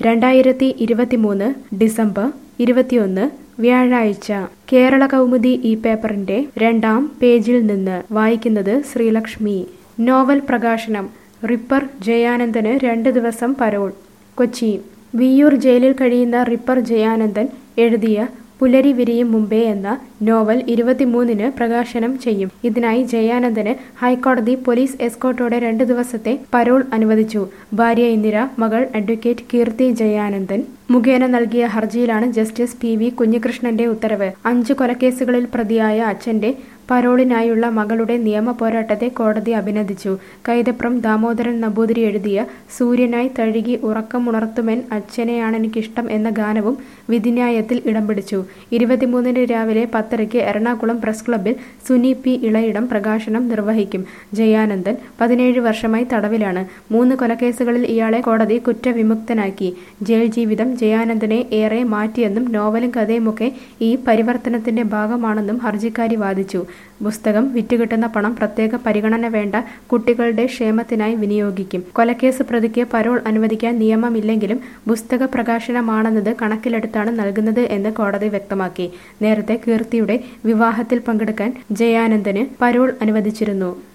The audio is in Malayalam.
രണ്ടായിരത്തി ഇരുപത്തിമൂന്ന് ഡിസംബർ ഇരുപത്തിയൊന്ന് വ്യാഴാഴ്ച കേരള കൗമുദി ഈ പേപ്പറിന്റെ രണ്ടാം പേജിൽ നിന്ന് വായിക്കുന്നത് ശ്രീലക്ഷ്മി നോവൽ പ്രകാശനം റിപ്പർ ജയാനന്ദന് രണ്ട് ദിവസം പരോൾ കൊച്ചി വിയ്യൂർ ജയിലിൽ കഴിയുന്ന റിപ്പർ ജയാനന്ദൻ എഴുതിയ പുലരി വിരിയും മുമ്പേ എന്ന നോവൽ ഇരുപത്തിമൂന്നിന് പ്രകാശനം ചെയ്യും ഇതിനായി ജയാനന്ദന് ഹൈക്കോടതി പോലീസ് എസ്കോർട്ടോടെ രണ്ട് ദിവസത്തെ പരോൾ അനുവദിച്ചു ഭാര്യ ഇന്ദിര മകൾ അഡ്വക്കേറ്റ് കീർത്തി ജയാനന്ദൻ മുഖേന നൽകിയ ഹർജിയിലാണ് ജസ്റ്റിസ് പി വി കുഞ്ഞികൃഷ്ണന്റെ ഉത്തരവ് അഞ്ച് കൊലക്കേസുകളിൽ പ്രതിയായ അച്ഛന്റെ പരോളിനായുള്ള മകളുടെ നിയമ പോരാട്ടത്തെ കോടതി അഭിനന്ദിച്ചു കൈതപ്രം ദാമോദരൻ നമ്പൂതിരി എഴുതിയ സൂര്യനായി തഴുകി ഉറക്കമുണർത്തുമെൻ അച്ഛനെയാണെനിക്കിഷ്ടം എന്ന ഗാനവും വിധിന്യായത്തിൽ ഇടം പിടിച്ചു ഇരുപത്തിമൂന്നിന് രാവിലെ പത്തരയ്ക്ക് എറണാകുളം പ്രസ് ക്ലബ്ബിൽ സുനി പി ഇളയിടം പ്രകാശനം നിർവഹിക്കും ജയാനന്ദൻ പതിനേഴ് വർഷമായി തടവിലാണ് മൂന്ന് കൊലക്കേസുകളിൽ ഇയാളെ കോടതി കുറ്റവിമുക്തനാക്കി ജയിൽ ജീവിതം ജയാനന്ദനെ ഏറെ മാറ്റിയെന്നും നോവലും കഥയുമൊക്കെ ഈ പരിവർത്തനത്തിന്റെ ഭാഗമാണെന്നും ഹർജിക്കാരി വാദിച്ചു പുസ്തകം വിറ്റുകിട്ടുന്ന പണം പ്രത്യേക പരിഗണന വേണ്ട കുട്ടികളുടെ ക്ഷേമത്തിനായി വിനിയോഗിക്കും കൊലക്കേസ് പ്രതിക്ക് പരോൾ അനുവദിക്കാൻ നിയമമില്ലെങ്കിലും പുസ്തക പ്രകാശനമാണെന്നത് കണക്കിലെടുത്താണ് നൽകുന്നത് എന്ന് കോടതി വ്യക്തമാക്കി നേരത്തെ കീർത്തിയുടെ വിവാഹത്തിൽ പങ്കെടുക്കാൻ ജയാനന്ദന് പരോൾ അനുവദിച്ചിരുന്നു